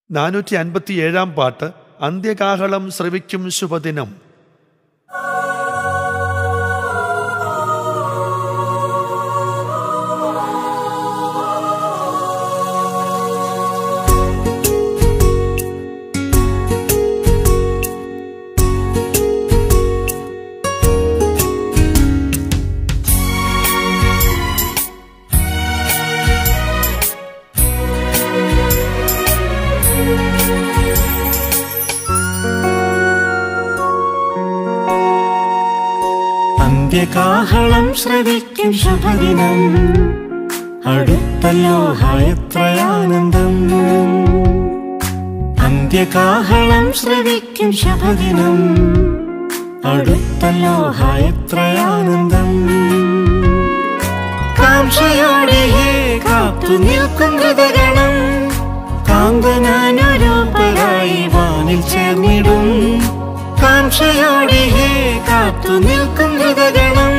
നാനൂറ്റി അൻപത്തി ഏഴാം പാട്ട് അന്ത്യകാഹളം ശ്രവിക്കും ശുഭദിനം അന്ത്യകാഹളം ശ്രവിക്കും ശുഭദിനം അടുത്തല്ലോ എത്രയാനന്ദം അന്ത്യകാഹളം ശ്രവിക്കും ശുഭദിനം അടുത്തല്ലോ എത്രയാനന്ദം കാംക്ഷയോടെ ഹേ കാത്തു നിൽക്കും ഹൃദഗണം കാന്തനാനുരൂപരായി വാനിൽ ചേർന്നിടും കാംക്ഷയോടെ ഹേ കാത്തു നിൽക്കും ഹൃദഗണം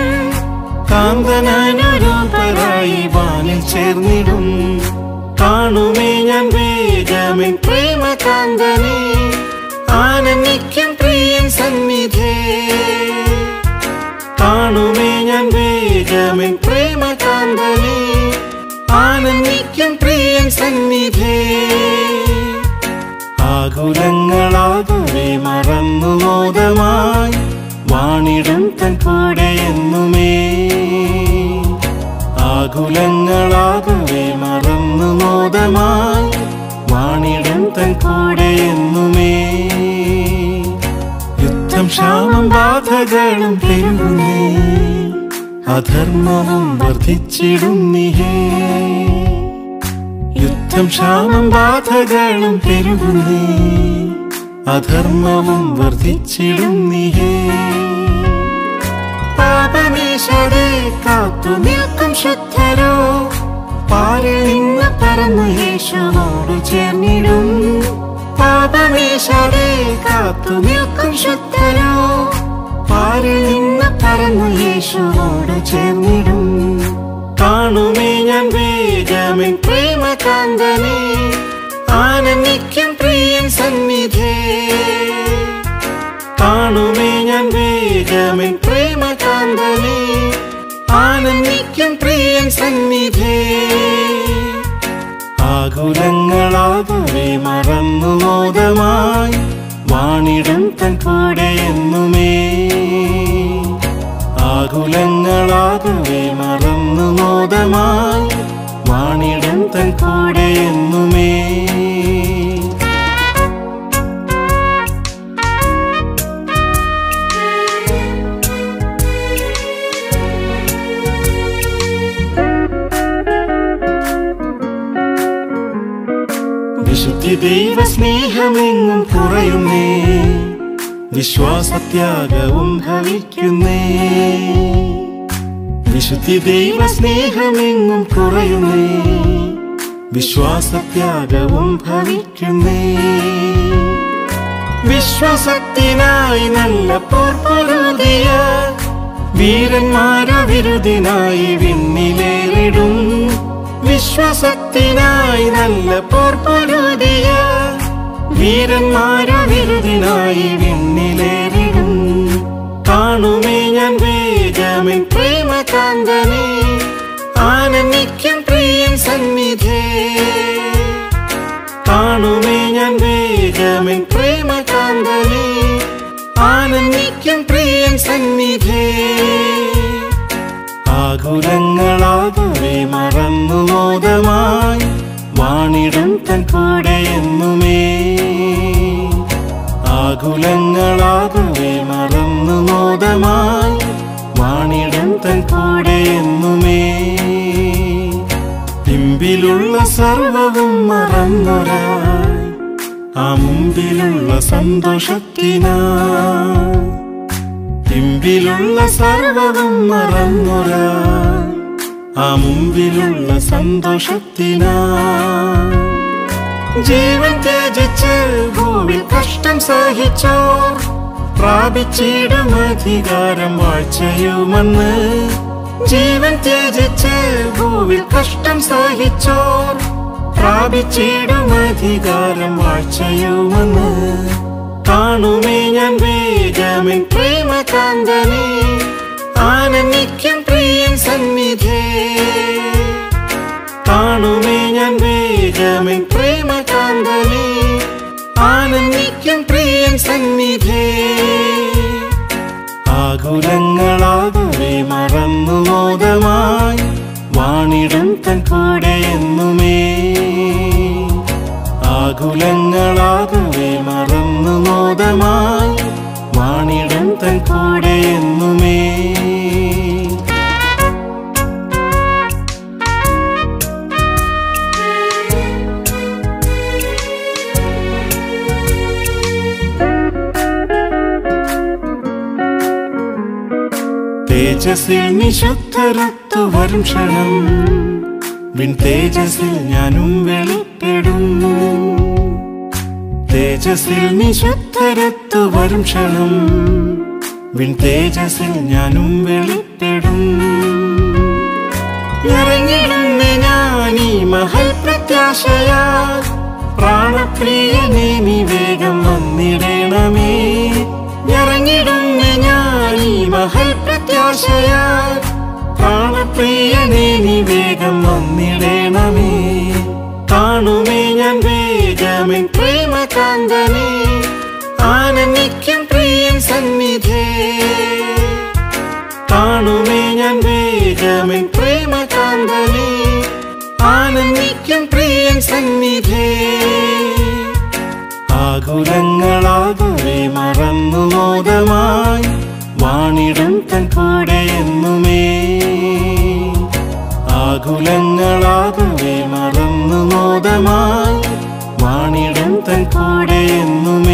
കാന്തനാനുരൂപരായി വാനിൽ ചേർന്നിടും കാണുമേ ഞാൻ വേഗമൻ പ്രേമകാന്തനെ ആനന്ദിക്കും പ്രിയൻ സന്നിധേ കാണുമേ ഞാൻ വേഗമൻ പ്രേമകാന്തനെ ആനന്ദിക്കും പ്രിയൻ സന്നിധേ ആകുലങ്ങളാകവേ മറന്നു മോദമായി വാണിടും തൻ കൂടെ എന്നുമേ ആകുലങ്ങളാകവേ മറന്നു മോദമായി വാണിടും തൻ കൂടെ എന്നുമേ യുദ്ധം ക്ഷാമം ബാധകളും പെരുകുന്നേ അധർമ്മവും വർദ്ധിച്ചിടും നിഹേ യുദ്ധം ക്ഷാമം ബാധകളും പെരുകുന്നേ അധർമ്മവും വർദ്ധിച്ചിടും നിഹേ പാപമേശരെ കാത്തു നിൽക്കും ശുദ്ധരോ പാരിൽ നിന്ന് പറന്നു യേശുവോട് ചേർന്നിടും പാപമേശരെ കാത്തു നിൽക്കും ശുദ്ധരോ പാരിൽ നിന്ന് പറന്നു യേശുവോട് ചേർന്നിടും കാണുമേ ഞാൻ വേഗമൻ പ്രേമകാന്തനെ ആനന്ദിക്കും പ്രിയൻ സന്നിധേ കാണുമേ ഞാൻ വേഗമൻ പ്രേമകാന്തനെ ആനന്ദിക്കും പ്രിയൻ സന്നിധേ ആകുലങ്ങളാകവേ മറന്നു മോദമായി വാണിടും തൻ കൂടെ എന്നുമേ ആകുലങ്ങളാകവേ മറന്നു മോദമായി വാണിടും തൻ കൂടെ എന്നുമേ വിശുദ്ധി ദൈവ സ്നേഹമെങ്ങും കുറയുന്നേ വിശ്വാസത്യാഗവും ഭവിക്കുന്നേ വിശുദ്ധി ദൈവ സ്നേഹമെങ്ങും കുറയുന്നേ വിശ്വാസത്യാഗവും ഭവിക്കുന്നേ വിശ്വാസത്തിനായി നല്ല പോർപ്പൊരുതിയ വീരന്മാര വിരുദിനായി വിണ്ണിലേറിടും വിശ്വാസത്തിനായി നല്ല പോർപ്പൊരുതിയ വീരന്മാര വിരുദിനായി വിണ്ണിലേറിടും കാണുമേ ഞാൻ വേഗമൻ പ്രേമകാന്തനെ ആനന്ദിക്കും പ്രിയൻ സന്നിധേ കാണുമേ ഞാൻ വേഗമൻ പ്രേമകാന്തനെ ആനന്ദിക്കും പ്രിയൻ സന്നിധേ ആകുലങ്ങളാകവേ മറന്നു മോദമായി വാണിടും തൻ കൂടെ എന്നുമേ ആകുലങ്ങളാകവേ മറന്നു മോദമായി വാണിടും തൻ കൂടെ എന്നുമേ പിമ്പിലുള്ള സർവവും മറന്നൊരായി ആ മുമ്പിലുള്ള സന്തോഷത്തിനായി പിമ്പിലുള്ള സർവവും മറന്നൊരായി ആ മുമ്പിലുള്ള സന്തോഷത്തിനായി ജീവൻ ത്യജിച്ച് ഭൂവിൽ കഷ്ടം സഹിച്ചോ പ്രാപിച്ചിടും അധികാരം വാഴ്ചയുമെന്ന് ജീവൻ ത്യജിച്ച് ഭൂവിൽ കഷ്ടം സഹിച്ചോർ പ്രാപിച്ചിടും അധികാരം വാഴ്ചയുമെന്ന് കാണുമേ ഞാൻ വേഗമിൻ പ്രേമകാന്തനെ ആനന്ദിക്കും പ്രിയൻ സന്നിധേ കാണുമേ ഞാൻ വേഗമിൻ പ്രേമകാന്തനെ ആനന്ദിക്കും പ്രിയൻ സന്നിധേ ആകുലങ്ങളാകവേ മറന്നു മോദമായി വാണിടും തൻ കൂടെ എന്നുമേ ആകുലങ്ങളാകവേ മറന്നു മോദമായി വാണിടും തൻ കൂടെ എന്നുമേ തേജസ്സിൽ നിശുദ്ധരത്തു വരും ക്ഷണം വിൺ തേജസ്സിൽ ഞാനും വെളിപ്പെടും തേജസ്സിൽ നിശുദ്ധരത്തു വരും ക്ഷണം വിൺ തേജസ്സിൽ ഞാനും വെളിപ്പെടും ഇറങ്ങിടുന്ന ഞാനീ മഹൽ പ്രത്യാശയാ പ്രാണപ്രിയനെ നീ വേഗം വന്നിടണമേ ഇറങ്ങിടുന്ന ഞാനീ മഹൽ പ്രത്യാശയാ പ്രാണപ്രിയനെ നീ വേഗം വന്നിടണമേ കാണുമേ ഞാൻ വേഗമെൻ പ്രേമകാന്തനെ ആനന്ദിക്കും പ്രിയൻ സന്നിധേ കാണുമേ ഞാൻ വേഗമെൻ പ്രേമകാന്തനെ ആനന്ദിക്കും പ്രിയൻ സന്നിധേ ആകുലങ്ങളാകവേ മറന്നു മോദമായി വാണിടും തൻ കൂടെ എന്നുമേ ആകുലങ്ങളാകവേ മറന്നു മോദമായി വാണിടും തൻ കൂടെ എന്നുമേ